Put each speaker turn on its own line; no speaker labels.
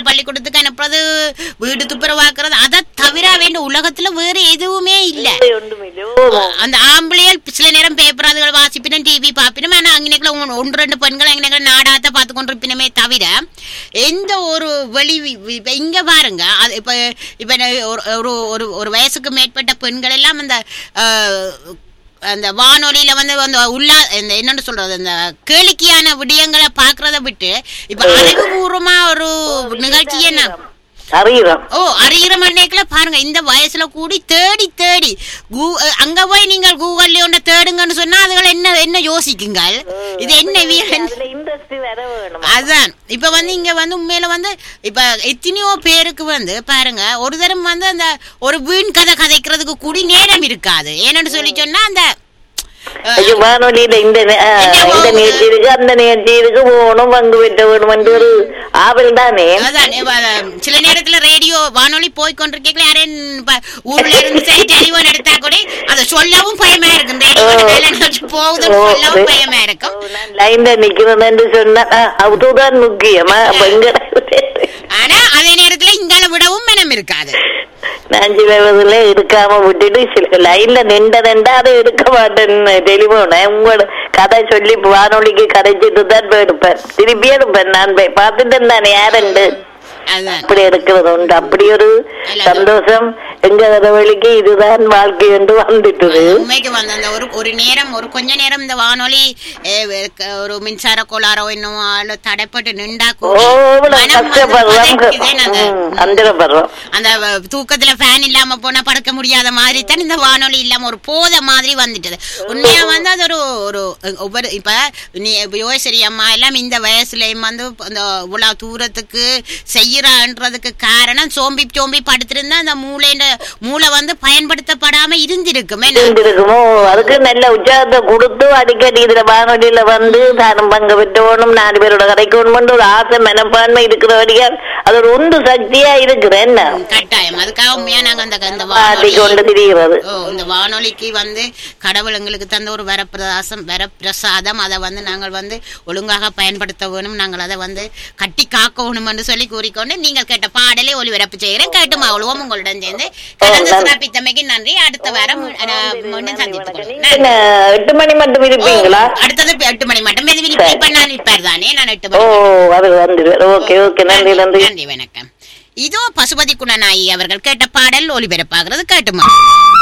பள்ளிக்கூடத்துக்கு அனுப்புறது வீடு துப்புரவாக்குறது அதை தவிர வேண்டிய உலகத்துல வேற எதுவுமே இல்ல
ஒன்றுமில்லை
அந்த ஆம்பளையால் சில நேரம் பேப்பர் அதுகள் வாசிப்பினும் டிவி பார்ப்பினும் ஆனா அங்கனைக்குள்ள ஒன்று ரெண்டு பெண்கள் அங்கனைக்குள்ள நாடாத்த பார்த்து கொண்டிருப்பினுமே தவிர எந்த ஒரு வெளி இப்ப இங்க பாருங்க அது இப்ப இப்ப நான் ஒரு ஒரு ஒரு ஒரு வயசுக்கு மேற்பட்ட பெண்கள் எல்லாம் அந்த அஹ், அந்த வானொலியில வந்து அந்த உள்ளா இந்த என்னன்னு சொல்றது அந்த கேளிக்கையான விடயங்களை பாக்குறத விட்டு இப்ப அறிவுபூர்வமா ஒரு நிகழ்ச்சியை நான்
அறிகிறோம்
ஓ அறிகிற மண்ணைக்குள்ள பாருங்க இந்த வயசுல கூடி தேடி தேடி கூ- அஹ் அங்க போய் நீங்கள் கூகுள்ல ஒன்றை தேடுங்கன்னு சொன்னா அதுகள் என்ன என்ன யோசிக்குங்க இது என்ன வீ-
அதுல இன்ட்ரெஸ்ட் வர வேணும்
அதான் இப்ப வந்து இங்க வந்து உண்மையில வந்து இப்ப எத்தனையோ பேருக்கு வந்து பாருங்க ஒரு தரம் வந்து அந்த ஒரு வீண் கதை கதைக்கிறதுக்கு கூடி நேரம் இருக்காது ஏன்னு சொல்லி சொன்னா அந்த அஹ்,
ஐயோ, வானொலியில இந்த நே- ஆ,
என்ன
இந்த
போகுது?
நிகழ்ச்சி இருக்கு அந்த நிகழ்ச்சி இருக்கு போகணும் பங்கு பெற்ற வேணும் என்று ஒரு ஆவல் தானே
அதான் இப்ப, அஹ், சில நேரத்துல ரேடியோ வானொலி போய் கொண்டிருக்கீங்களா யாரேன் இப்ப ஊர்ல இருந்து சரி டெலிபோன் எடுத்தா கூட அதை சொல்லவும் பயமா இருக்கும் ரேடியோ வேலை நிகழ்ச்சி போகுதுன்னு சொல்லவும் பயமா இருக்கும்
நான் லைன்ல நிக்கிறேன் என்று சொன்னா ஆ, அதுதான் முக்கியமா அப்ப இங்க
ஆனா அதே நேரத்துல இங்கால விடவும் மனம் இருக்காது
நான் சில இதுல எடுக்காம விட்டுட்டு சில லைன்ல நின்றதெண்டா அதை எடுக்க மாட்டேன் டெலிபோன உங்களோட கதை சொல்லி வானொலிக்கு கதைச்சிட்டு தான் போய் எடுப்பேன் திருப்பி எடுப்பேன் நான் போய் பார்த்துட்டு தானே யாருண்டு
அதான்
அப்படி எடுக்கிறது உண்டு அப்படி ஒரு சந்தோஷம் எங்க வழிக்கு இதுதான் வாழ்க்கை என்று வந்துட்டுது
உண்மைக்கு வந்து அந்த ஒரு ஒரு நேரம் ஒரு கொஞ்ச நேரம் இந்த வானொலி அஹ், க- ஒரு மின்சார கோளாறோ என்னமோ அல்ல தடைப்பட்டு நின்றா
ஓ
கூட
இவ்வளவு
மனம் வந்து
கஷ்டப்படுறோம்
பதைக்குதேன்னு அந்த
ம், அந்தரப்படுறோம்
அந்த வ- தூக்கத்துல ஃபேன் இல்லாம போனா படுக்க முடியாத மாதிரி தான் இந்த வானொலி இல்லாம ஒரு போத மாதிரி வந்துட்டது உண்மையா வந்து அது ஒரு ஒரு ஒவ்வொரு இப்ப நீ இப்ப யோசரி அம்மா எல்லாம் இந்த வயசுலயும் வந்து அந்த இவ்வளவு தூரத்துக்கு செய்யறான்றதுக்கு காரணம் சோம்பி சோம்பி படுத்திருந்தா அந்த மூளைன்ற மூளை வந்து பயன்படுத்தப்படாம இருந்திருக்குமே
இருக்குமோ அதுக்கு நல்ல உற்சாகத்தை கொடுத்து அடிக்கடி இதுல வானொலியில வந்து தானும் பங்கு பெற்றோனும் நாலு பேரோட கதைக்கணும் ஒரு ஆசை மனப்பான்மை இருக்கிறபடியால் அது ஒரு உந்து சக்தியா இருக்குது என்ன
கட்டாயம் அதுக்காக உண்மையா நாங்க அந்த அந்த
பாட்டி கொண்டு
வானொலி
திரிகிறது
ஓ இந்த வானொலிக்கு வந்து கடவுள் எங்களுக்கு தந்த ஒரு வரப்பிரசாசம் வரப்பிரசாதம் அதை வந்து நாங்கள் வந்து ஒழுங்காக பயன்படுத்த வேணும் நாங்கள் அதை வந்து கட்டி காக்கணும் என்று சொல்லி கூறிக்கொண்டு நீங்கள் கேட்ட பாடலை ஒளிபரப்பு செய்கிறேன் கேட்டு மாவளுவோம் உங்களுடன் சேர்ந்து கடந்த சிறப்பித்தமைக்கு நன்றி அடுத்த வாரம் அஹ், மீண்டும் சந்தித்துக் கொள்வோம்
என்ன எட்டு மணி மட்டும் இருப்பீங்களா
அடுத்தது எட்டு மணி மட்டும் மெதுவி இப்ப நான் நிற்பார் தானே நான் எட்டு
ஓ
மணி
அது வந்துடுவேன் ஓகே ஓகே நன்றி நன்றி
நன்றி வணக்கம் இதோ பசுபதி குணநாயகி அவர்கள் கேட்ட பாடல் ஒளிபரப்பாகிறது கேட்டுமா